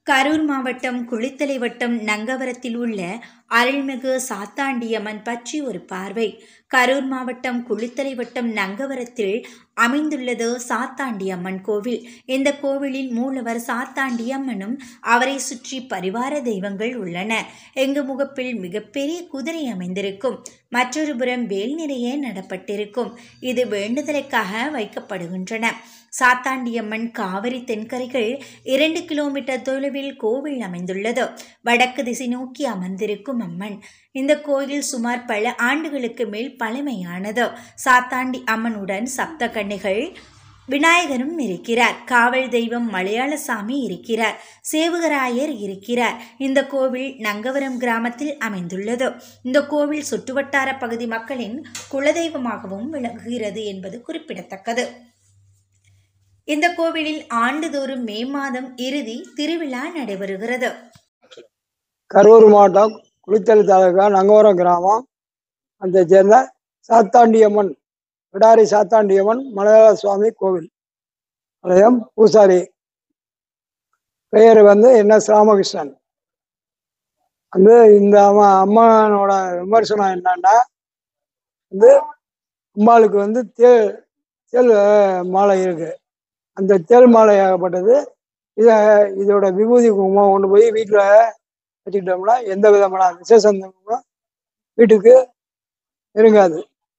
கரூர் மாவட்டம் குளித்தலை வட்டம் நங்கவரத்தில் உள்ள அருள்மிகு சாத்தாண்டியம்மன் பற்றி ஒரு பார்வை கரூர் மாவட்டம் குளித்தலை வட்டம் நங்கவரத்தில் அமைந்துள்ளது சாத்தாண்டியம்மன் கோவில் இந்த கோவிலில் மூலவர் சாத்தாண்டியம்மனும் அவரை சுற்றி பரிவார தெய்வங்கள் உள்ளன எங்கு முகப்பில் மிகப்பெரிய குதிரை அமைந்திருக்கும் மற்றொரு புறம் வேல் நிறைய நடப்பட்டிருக்கும் இது வேண்டுதலுக்காக வைக்கப்படுகின்றன சாத்தாண்டியம்மன் காவிரி தென்கரைகள் இரண்டு கிலோமீட்டர் தொலைவில் கோவில் அமைந்துள்ளது வடக்கு திசை நோக்கி அமர்ந்திருக்கும் அம்மன் இந்த கோயில் சுமார் பல ஆண்டுகளுக்கு மேல் பழமையானது சாத்தாண்டி அம்மனுடன் சப்த கன்னிகள் விநாயகரும் இருக்கிறார் காவல் தெய்வம் மலையாளசாமி இருக்கிறார் சேவகராயர் இருக்கிறார் இந்த கோவில் நங்கவரம் கிராமத்தில் அமைந்துள்ளது இந்த கோவில் சுற்றுவட்டார பகுதி மக்களின் குலதெய்வமாகவும் விளங்குகிறது என்பது குறிப்பிடத்தக்கது இந்த கோவிலில் ஆண்டுதோறும் மே மாதம் இறுதி திருவிழா நடைபெறுகிறது கரூர் மாவட்டம் குளித்தலை தாலுகா நங்கவரம் கிராமம் அந்த சேர்ந்த சாத்தாண்டியம்மன் விடாரி சாத்தாண்டியம்மன் மலையாள சுவாமி கோவில் ஆலயம் பூசாரி பெயர் வந்து என் எஸ் ராமகிருஷ்ணன் வந்து இந்த அம்மா அம்மனோட விமர்சனம் என்னன்னா வந்து அம்மாளுக்கு வந்து தேல் தேல் அஹ், மாலை இருக்கு அந்த தேல் மாலை ஆகப்பட்டது இதை இதோட விபூதி குங்குமம் கொண்டு போய் வீட்டில் வச்சுக்கிட்டோம்னா எந்த விதமான விசேஷம் வீட்டுக்கு நெருங்காது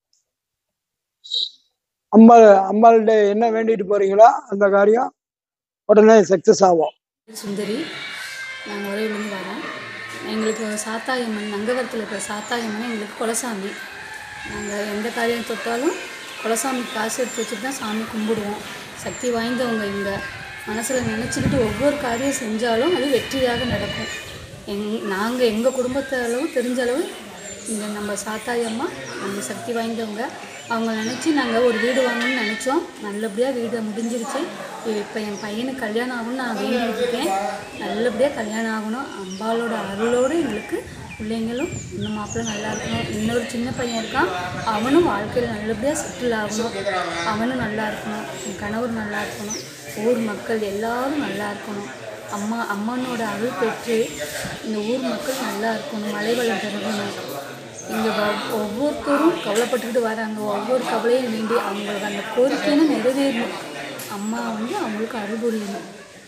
அம்பாள் அம்பாள்கிட்ட என்ன வேண்டிட்டு போறீங்களோ அந்த காரியம் உடனே சக்சஸ் ஆகும் சுந்தரி நாங்கள் உறையிலேருந்து வரோம் எங்களுக்கு சாத்தாயம்மன் நங்கவரத்தில் இருக்கிற சாத்தாயம்மன் எங்களுக்கு குலசாமி நாங்கள் எந்த காரியம் தொட்டாலும் குலசாமி காசு எடுத்து வச்சுட்டு தான் சாமி கும்பிடுவோம் சக்தி வாய்ந்தவங்க இங்கே மனசில் நினச்சிக்கிட்டு ஒவ்வொரு காரியம் செஞ்சாலும் அது வெற்றியாக நடக்கும் எங் நாங்கள் எங்கள் குடும்பத்து அளவு தெரிஞ்ச அளவு இந்த நம்ம சாத்தாயம்மா நம்ம சக்தி வாய்ந்தவங்க அவங்க நினச்சி நாங்கள் ஒரு வீடு வாங்கணும்னு நினச்சோம் நல்லபடியாக வீடு முடிஞ்சிருச்சு இப்போ என் பையனுக்கு கல்யாணம் ஆகணும்னு நான் வேண்டிட்டு இருக்கேன் நல்லபடியாக கல்யாணம் ஆகணும் அம்பாளோட அருளோடு எங்களுக்கு பிள்ளைங்களும் இன்னும் மாப்பிள்ளை நல்லா இருக்கணும் இன்னொரு சின்ன பையன் இருக்கான் அவனும் வாழ்க்கையில் நல்லபடியாக செட்டில் ஆகணும் அவனும் நல்லா இருக்கணும் என் கணவர் நல்லா இருக்கணும் ஊர் மக்கள் எல்லாரும் நல்லா இருக்கணும் அம்மா அம்மனோட அருள் பெற்று இந்த ஊர் மக்கள் நல்லா இருக்கணும் மழை வளம் பெருகணும் இங்கே ஒவ்வொருத்தரும் கவலைப்பட்டுக்கிட்டு வராங்க ஒவ்வொரு கவலையும் வேண்டி அவங்களுக்கு அந்த கோரிக்கைன்னு நிறைவேறணும் அம்மா வந்து அவங்களுக்கு அருள் புரியணும்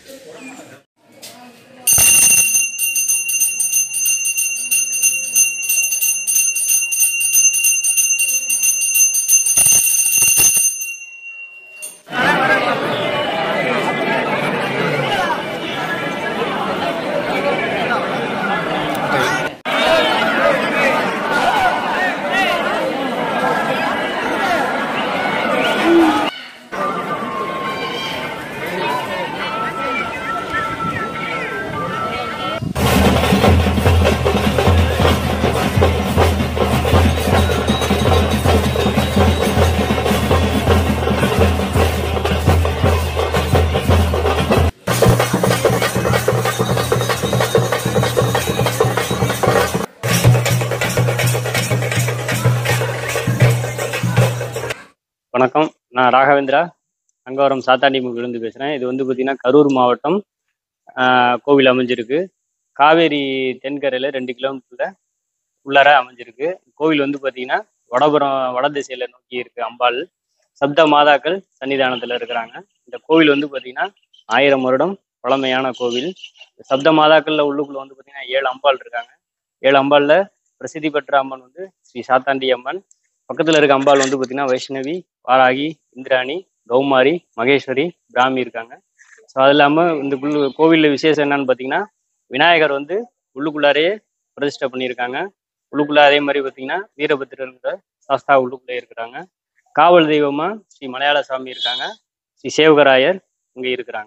வணக்கம் நான் ராகவேந்திரா அங்கவரம் சாத்தாண்டி இருந்து பேசுகிறேன் இது வந்து பார்த்திங்கன்னா கரூர் மாவட்டம் ஆஹ், கோவில் அமைஞ்சிருக்கு காவேரி தென்கரையில் ரெண்டு கிலோமீட்டரில் உள்ளார அமைஞ்சிருக்கு கோவில் வந்து பார்த்திங்கன்னா வடபுறம் வட திசையில் நோக்கி இருக்கு அம்பாள் சப்த மாதாக்கள் சன்னிதானத்தில் இருக்கிறாங்க இந்த கோவில் வந்து பார்த்திங்கன்னா ஆயிரம் வருடம் பழமையான கோவில் சப்த மாதாக்களில் உள்ளுக்குள்ள வந்து பார்த்திங்கன்னா ஏழு அம்பாள் இருக்காங்க ஏழு அம்பாளில் பிரசித்தி பெற்ற அம்மன் வந்து ஸ்ரீ சாத்தாண்டி அம்மன் பக்கத்தில் இருக்க அம்பாள் வந்து பார்த்திங்கன்னா வைஷ்ணவி வாராகி இந்திராணி கௌமாரி மகேஸ்வரி பிராமி இருக்காங்க ஸோ அது இல்லாமல் இந்த குள்ளு கோவிலில் விசேஷம் என்னன்னு பார்த்தீங்கன்னா விநாயகர் வந்து உள்ளுக்குள்ளாரையே பிரதிஷ்டை பண்ணியிருக்காங்க உள்ளுக்குள்ள அதே மாதிரி பார்த்தீங்கன்னா வீரபத்திரங்கிற சாஸ்தா உள்ளுக்குள்ளே இருக்கிறாங்க காவல் தெய்வமா ஸ்ரீ மலையாள சாமி இருக்காங்க ஸ்ரீ சேவகராயர் இங்கே இருக்கிறாங்க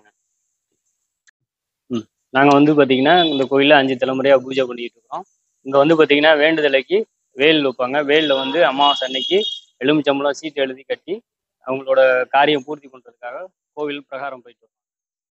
ம் நாங்கள் வந்து பார்த்தீங்கன்னா இந்த கோயிலில் அஞ்சு தலைமுறையாக பூஜை பண்ணிட்டு இருக்கோம் இங்கே வந்து பார்த்தீங்கன்னா வேண்டுதலைக்கு வேல் வைப்பாங்க வேலில் வந்து அமாவாசை அன்னைக்கு எலுமிச்சம்பழம் சீட்டு எழுதி கட்டி அவங்களோட காரியம் பூர்த்தி பண்ணுறதுக்காக கோவில் பிரகாரம் போயிட்டு வரோம்